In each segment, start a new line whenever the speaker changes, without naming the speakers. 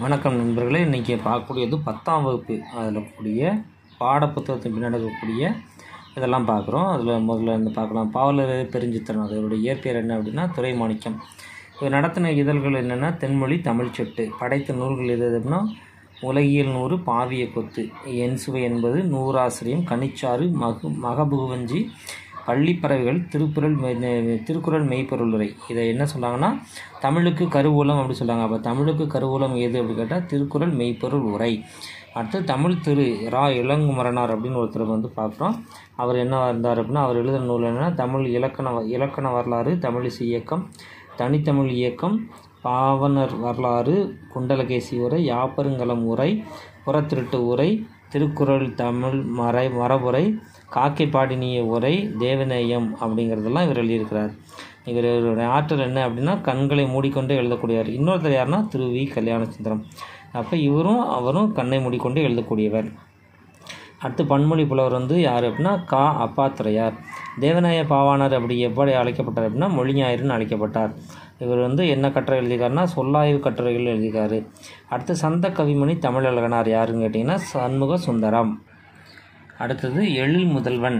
வணக்கம் நண்பர்களே இன்றைக்கி பார்க்கக்கூடியது பத்தாம் வகுப்பு அதில் கூடிய பாடப்புத்தகத்தின் பின்னாடி இருக்கக்கூடிய இதெல்லாம் பார்க்குறோம் அதில் முதல்ல வந்து பார்க்கலாம் பாவலர் பெருஞ்சித்திரன் அதோடைய இயற்பெயர் என்ன அப்படின்னா துரைமாணிக்கம் இவர் நடத்தின இதழ்கள் என்னென்னா தென்மொழி தமிழ்ச்செட்டு படைத்த நூல்கள் எது எதுனா உலகியல் நூறு பாவிய கொத்து என் சுவை என்பது நூறாசிரியம் கனிச்சாறு மகு மகபுகுவஞ்சி பள்ளிப்பறவைகள் திருக்குறள் மெய் நெ- திருக்குறள் மெய்ப்பொருள் உரை இதை என்ன சொன்னாங்கன்னா தமிழுக்கு கருவூலம் அப்படி சொல்கிறாங்க அப்போ தமிழுக்கு கருவூலம் எது அப்படி கேட்டால் திருக்குறள் மெய்ப்பொருள் உரை அடுத்து தமிழ் திரு ரா இளங்குமரனார் அப்படின்னு ஒருத்தர் வந்து பார்க்குறோம் அவர் என்ன இருந்தார் அப்படின்னா அவர் எழுதின நூல் என்னன்னா தமிழ் இலக்கண வ- இலக்கண வரலாறு தமிழிசை இயக்கம் தனித்தமிழ் இயக்கம் பாவனர் வரலாறு குண்டலகேசி உரை யாப்பருங்கலம் உரை புறத்திருட்டு உரை திருக்குறள் தமிழ் மறை மரபுரை காக்கை பாடினிய உரை தேவநேயம் அப்படிங்கிறதெல்லாம் இவர் எழுதியிருக்கிறார் இவர் இவருடைய ஆற்றல் என்ன அப்படின்னா கண்களை மூடிக்கொண்டே எழுதக்கூடியவர் இன்னொருத்தர் யாருன்னா திரு வி கல்யாணசுந்தரம் அப்போ இவரும் அவரும் கண்ணை மூடிக்கொண்டே எழுதக்கூடியவர் அடுத்து பன்மொழி புலவர் வந்து யார் அப்படின்னா கா அப்பாத்துறையார் தேவநாய பாவாணர் அப்படி எப்படி அழைக்கப்பட்டார் அப்படின்னா மொழிஞாயிறுன்னு அழைக்கப்பட்டார் இவர் வந்து என்ன கட்டுரை எழுதியிருக்காருன்னா சொல்லாய்வு கட்டுரைகள் எழுதியிருக்காரு அடுத்து சந்த கவிமணி தமிழழகனார் யாருன்னு கேட்டிங்கன்னா சண்முக சுந்தரம் அடுத்தது எழில் முதல்வன்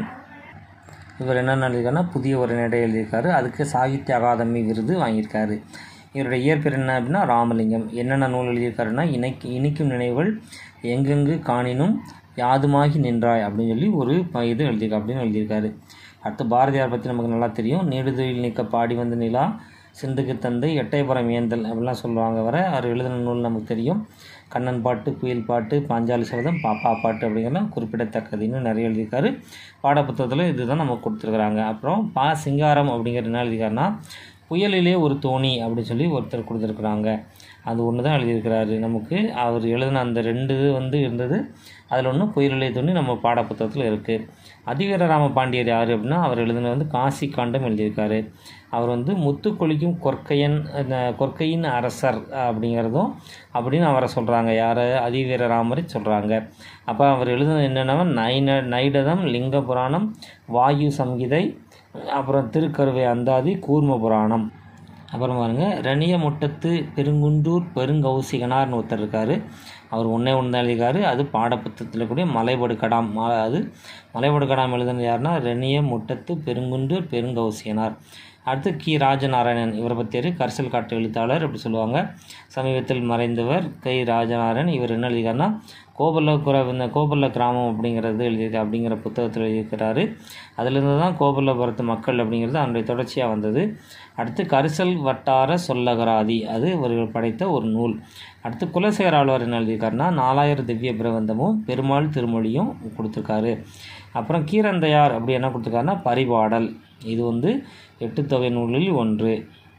இவர் என்னென்ன எழுதியிருக்காருன்னா புதிய ஒரு நடை எழுதியிருக்காரு அதுக்கு சாகித்ய அகாதமி விருது வாங்கியிருக்காரு இவருடைய இயற்பெயர் என்ன அப்படின்னா ராமலிங்கம் என்னென்ன நூல் எழுதியிருக்காருன்னா இணைக்கு இனிக்கும் நினைவுகள் எங்கெங்கு காணினும் யாதுமாகி நின்றாய் அப்படின்னு சொல்லி ஒரு ப- இது எழுதியிருக்கா அப்படின்னு எழுதியிருக்காரு அடுத்து பாரதியார் பற்றி நமக்கு நல்லா தெரியும் நெடுதுயில் நீக்க பாடி வந்த நிலா சிந்துக்கு தந்தை எட்டயபுரம் ஏந்தல் அப்படிலாம் சொல்லுவாங்க வர அவர் எழுதின நூல் நமக்கு தெரியும் கண்ணன் பாட்டு குயில் பாட்டு பாஞ்சாலி சபதம் பாப்பா பாட்டு அப்படிங்கிறலாம் குறிப்பிடத்தக்கது இன்னும் நிறைய எழுதியிருக்காரு பாடப்புத்தகத்தில் இதுதான் நமக்கு கொடுத்துருக்குறாங்க அப்புறம் பா சிங்காரம் அப்படிங்கிற என்ன எழுதியிருக்காருன்னா புயலிலே ஒரு தோணி அப்படின்னு சொல்லி ஒருத்தர் கொடுத்துருக்குறாங்க அது ஒன்று தான் எழுதியிருக்கிறாரு நமக்கு அவர் எழுதின அந்த ரெண்டு இது வந்து இருந்தது அதில் ஒன்று புயலிலே தோணி நம்ம பாடப்புத்தகத்தில் இருக்குது அதிவீரராம பாண்டியர் யார் அப்படின்னா அவர் எழுதின வந்து காசி காண்டம் எழுதியிருக்காரு அவர் வந்து முத்துக்கொளிக்கும் கொற்கையன் அந்த கொற்கையின் அரசர் அப்படிங்கிறதும் அப்படின்னு அவரை சொல்கிறாங்க யார் அதிவீரராமரை சொல்கிறாங்க அப்போ அவர் எழுதின என்னென்னா நைன நைடதம் லிங்க புராணம் வாயு சம்ஹிதை அப்புறம் திருக்கருவை அந்தாதி கூர்ம புராணம் அப்புறம் பாருங்க ரணிய முட்டத்து பெருங்குன்றூர் பெருங்கௌசிகனார்னு ஒருத்தர் இருக்கார் அவர் ஒன்றே ஒன்று தான் எழுதியிருக்காரு அது பாடப்புத்தகத்தில் கூடிய மலைபடு கடாம் ம- அது மலைபடு கடாம் எழுதுனது யாருன்னா ரணிய முட்டத்து பெருங்குன்றூர் பெருங்கௌசிகனார் அடுத்து கி ராஜநாராயணன் இவரை பற்றியாரு கரிசல் காட்டு எழுத்தாளர் அப்படி சொல்லுவாங்க சமீபத்தில் மறைந்தவர் கை ராஜநாராயணன் இவர் என்ன எழுதியிருக்காருன்னா கோபல்லபுர இந்த கோபல்ல கிராமம் அப்படிங்கிறது எழுதியிருக்க அப்படிங்கிற புத்தகத்தில் எழுதியிருக்கிறாரு அதிலிருந்து தான் கோபல்லபுரத்து மக்கள் அப்படிங்கிறது அதனுடைய தொடர்ச்சியாக வந்தது அடுத்து கரிசல் வட்டார சொல்லகராதி அது இவர்கள் படைத்த ஒரு நூல் அடுத்து குலசேகர ஆழ்வார் என்ன எழுதியிருக்காருன்னா நாலாயிரம் திவ்ய பிரபந்தமும் பெருமாள் திருமொழியும் கொடுத்துருக்காரு அப்புறம் கீரந்தையார் அப்படி என்ன கொடுத்துருக்காருன்னா பரிபாடல் இது வந்து எட்டு தொகை நூலில் ஒன்று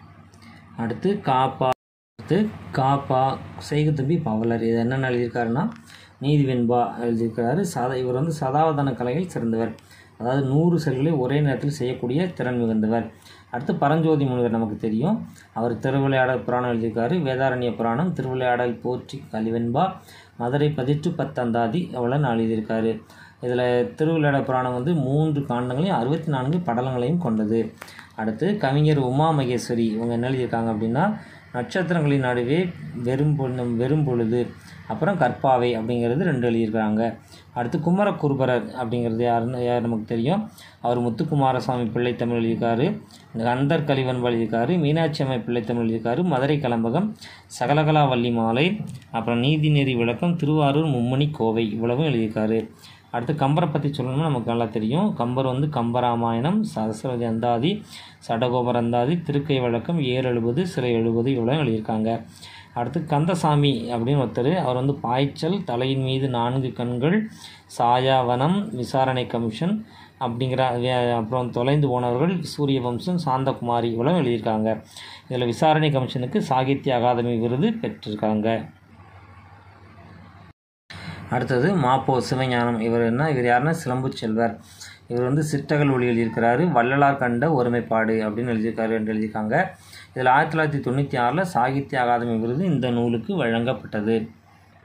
அடுத்து காப்பா அடுத்து காப்பா செய்குதம்பி பவலர் இது என்னென்ன எழுதியிருக்காருன்னா நீதி வெண்பா எழுதியிருக்கிறாரு சதா இவர் வந்து சதாவதான கலையில் சிறந்தவர் அதாவது நூறு செயல்களை ஒரே நேரத்தில் செய்யக்கூடிய திறன் மிகுந்தவர் அடுத்து பரஞ்சோதி முனிவர் நமக்கு தெரியும் அவர் திருவிளையாடல் புராணம் எழுதியிருக்காரு வேதாரண்ய புராணம் திருவிளையாடல் போற்றி கலிவெண்பா மதுரை பதிற்று பத்தந்தாதி அவ்வளோ எழுதியிருக்காரு இதில் திருவிளையாட புராணம் வந்து மூன்று காண்டங்களையும் அறுபத்தி நான்கு படலங்களையும் கொண்டது அடுத்து கவிஞர் உமா மகேஸ்வரி இவங்க என்ன எழுதியிருக்காங்க அப்படின்னா நட்சத்திரங்களின் நடுவே வெறும் பொழு வெறும் பொழுது அப்புறம் கற்பாவை அப்படிங்கிறது ரெண்டு எழுதியிருக்கிறாங்க அடுத்து குமரகுருபரர் அப்படிங்கிறது யாருன்னு யார் நமக்கு தெரியும் அவர் முத்துக்குமாரசாமி பிள்ளை தமிழ் எழுதியிருக்காரு கந்தர் கலிவன் எழுதியிருக்காரு மீனாட்சி அம்மை பிள்ளை தமிழ் எழுதியிருக்காரு மதுரை கலம்பகம் சகலகலா வள்ளி மாலை அப்புறம் நீதிநெறி விளக்கம் திருவாரூர் மும்மணி கோவை இவ்வளவும் எழுதியிருக்காரு அடுத்து கம்பரை பற்றி சொல்லணும்னா நமக்கு நல்லா தெரியும் கம்பர் வந்து கம்பராமாயணம் சரஸ்வதி அந்தாதி சடகோபர் அந்தாதி திருக்கை வழக்கம் ஏர் எழுபது சிலை எழுபது இவ்வளோ எழுதியிருக்காங்க அடுத்து கந்தசாமி அப்படின்னு ஒருத்தர் அவர் வந்து பாய்ச்சல் தலையின் மீது நான்கு கண்கள் சாயாவனம் விசாரணை கமிஷன் அப்படிங்கிற வே- அப்புறம் தொலைந்து போனவர்கள் சூரிய வம்சம் சாந்தகுமாரி இவ்வளோ எழுதியிருக்காங்க இதில் விசாரணை கமிஷனுக்கு சாகித்ய அகாதமி விருது பெற்றிருக்காங்க அடுத்தது மாப்போ சிவஞானம் இவர் என்ன இவர் யாருன்னா சிலம்பு செல்வர் இவர் வந்து சிற்றகல் ஒளி எழுதியிருக்கிறாரு வள்ளலார் கண்ட ஒருமைப்பாடு அப்படின்னு எழுதியிருக்காரு என்று எழுதியிருக்காங்க இதில் ஆயிரத்தி தொள்ளாயிரத்தி தொண்ணூற்றி ஆறில் சாகித்ய அகாதமி விருது இந்த நூலுக்கு வழங்கப்பட்டது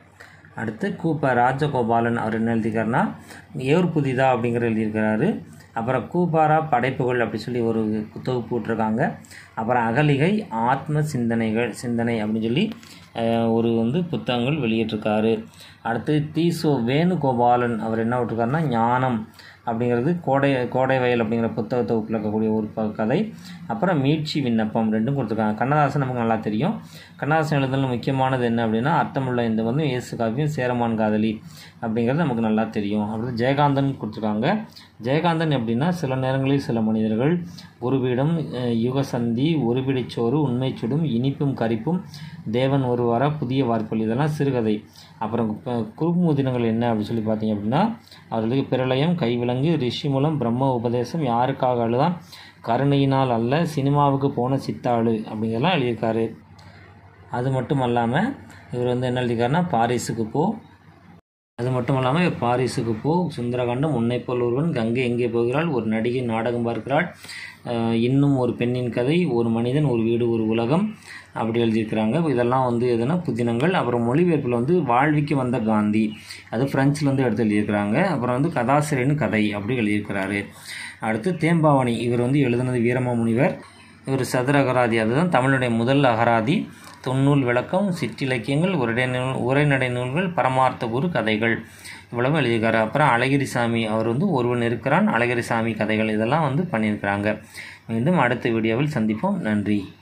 அடுத்து கூப்ப ராஜகோபாலன் அவர் என்ன எழுதியிருக்காருன்னா ஏர் புதிதா அப்படிங்கிற எழுதியிருக்கிறாரு அப்புறம் கூபாரா படைப்புகள் அப்படி சொல்லி ஒரு தொகுப்பு விட்ருக்காங்க அப்புறம் அகலிகை ஆத்ம சிந்தனைகள் சிந்தனை அப்படின்னு சொல்லி அஹ், ஒரு வந்து புத்தகங்கள் வெளியிட்டிருக்காரு அடுத்து தீசோ வேணுகோபாலன் அவர் என்ன விட்டுருக்காருன்னா ஞானம் அப்படிங்கிறது கோடை கோடை வயல் அப்படிங்கிற புத்தக தொகுப்பில் இருக்கக்கூடிய ஒரு ப- கதை அப்புறம் மீட்சி விண்ணப்பம் ரெண்டும் கொடுத்துருக்காங்க கண்ணதாசன் நமக்கு நல்லா தெரியும் கண்ணதாசன் எழுதுன முக்கியமானது என்ன அப்படின்னா அர்த்தமுள்ள இந்த வந்து இயேசு காவியம் சேரமான் காதலி அப்படிங்கிறது நமக்கு நல்லா தெரியும் அடுத்து ஜெயகாந்தன் கொடுத்துருக்காங்க ஜெயகாந்தன் எப்படின்னா சில நேரங்களில் சில மனிதர்கள் குருபீடம் அஹ், யுகசந்தி ஒருபிடிச்சோறு உண்மை சுடும் இனிப்பும் கரிப்பும் தேவன் ஒருவாரா புதிய வார்ப்புகள் இதெல்லாம் சிறுகதை அப்புறம் கு- குறுமுதினங்கள் என்ன அப்படின்னு சொல்லி பார்த்தீங்க அப்படின்னா அவர்களுக்கு பிரளயம் கைவிலங்கு ரிஷி மூலம் பிரம்ம உபதேசம் யாருக்காக அழுதான் கருணையினால் அல்ல சினிமாவுக்கு போன சித்தாளு அப்படிங்கிறலாம் எழுதியிருக்காரு அது மட்டும் அல்லாமல் இவர் வந்து என்ன எழுதியிருக்காருன்னா பாரிஸுக்கு போ அது மட்டும் இல்லாமல் இவர் பாரிஸுக்கு போ சுந்தரகாண்டம் உன்னை போல் ஒருவன் கங்கை எங்கே போகிறாள் ஒரு நடிகை நாடகம் பார்க்கிறாள் அஹ் இன்னும் ஒரு பெண்ணின் கதை ஒரு மனிதன் ஒரு வீடு ஒரு உலகம் அப்படி எழுதியிருக்கிறாங்க இதெல்லாம் வந்து எதுனா புதினங்கள் அப்புறம் மொழிபெயர்ப்பில் வந்து வாழ்விக்கு வந்த காந்தி அது ஃப்ரெஞ்சிலேருந்து எடுத்து எழுதியிருக்கிறாங்க அப்புறம் வந்து கதாசிரியன் கதை அப்படி எழுதியிருக்கிறாரு அடுத்து தேம்பாவணி இவர் வந்து எழுதுனது வீரமாமுனிவர் இவர் சதுர அகராதி அதுதான் தமிழுடைய முதல் அகராதி தொன்னூல் விளக்கம் சிற்றிலக்கியங்கள் உரை நூல் உரைநடை நூல்கள் பரமார்த்த குரு கதைகள் இவ்வளவு எழுதியிருக்காரு அப்புறம் அழகிரிசாமி அவர் வந்து ஒருவன் இருக்கிறான் அழகிரிசாமி கதைகள் இதெல்லாம் வந்து பண்ணியிருக்கிறாங்க மீண்டும் அடுத்த வீடியோவில் சந்திப்போம் நன்றி